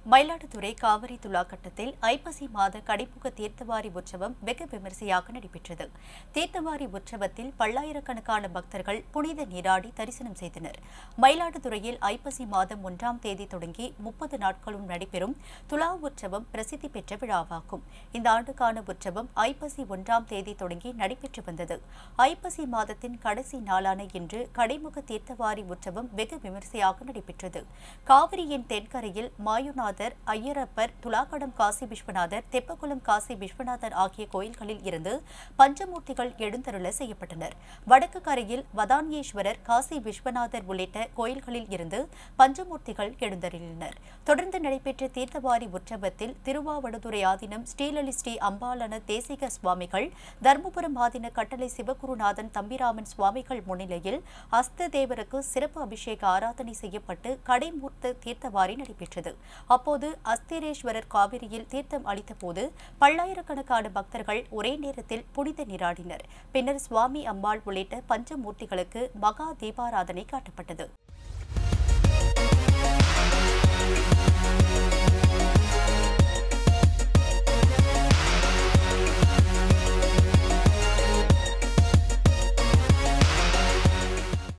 மயிலாடுதுறை காவிரி துலா கட்டத்தில் ஐப்பசி மாத கடைமுக தீர்த்தவாரி உற்சவம் வெகு விமரிசையாக நடைபெற்றது தீர்த்தவாரி உற்சவத்தில் பல்லாயிரக்கணக்கான பக்தர்கள் புனித நீராடி தரிசனம் செய்தனர் மயிலாடுதுறையில் ஐப்பசி மாதம் ஒன்றாம் தேதி தொடங்கி முப்பது நாட்களும் நடைபெறும் துலா உற்சவம் பிரசித்தி பெற்ற விழாவாகும் இந்த ஆண்டுக்கான உற்சவம் ஐப்பசி ஒன்றாம் தேதி தொடங்கி நடைபெற்று வந்தது ஐப்பசி மாதத்தின் கடைசி நாளான இன்று கடைமுக தீர்த்தவாரி உற்சவம் வெகு விமரிசையாக நடைபெற்றது காவிரியின் தென்கரையில் மாயுநாதர் ஐயரப்பர் துலாக்கடம் காசி விஸ்வநாதர் தெப்பக்குளம் காசி விஸ்வநாதர் ஆகிய கோயில்களில் இருந்து பஞ்சமூர்த்திகள் எழுந்தருள செய்யப்பட்டனர் வடக்கு கரையில் வதானியேஸ்வரர் காசி விஸ்வநாதர் உள்ளிட்ட கோயில்களில் இருந்து பஞ்சமூர்த்திகள் எழுந்தருளினர் தொடர்ந்து நடைபெற்ற தீர்த்தவாரி உற்சவத்தில் திருவாவடுதுறை ஆதீனம் ஸ்ரீலலி ஸ்ரீ அம்பாளன தேசிக சுவாமிகள் தர்மபுரம் ஆதீன கட்டளை சிவகுருநாதன் தம்பிராமன் சுவாமிகள் முன்னிலையில் அஸ்த தேவருக்கு சிறப்பு அபிஷேக ஆராதனை செய்யப்பட்டு கடைமூர்த்த தீர்த்தவாரி நடைபெற்றது அப்போது அஸ்திரேஸ்வரர் காவிரியில் தீர்த்தம் அளித்தபோது பல்லாயிரக்கணக்கான பக்தர்கள் ஒரே நேரத்தில் புனித நீராடினர் பின்னர் சுவாமி அம்பாள் உள்ளிட்ட பஞ்சமூர்த்திகளுக்கு மகா தீபாராதனை காட்டப்பட்டது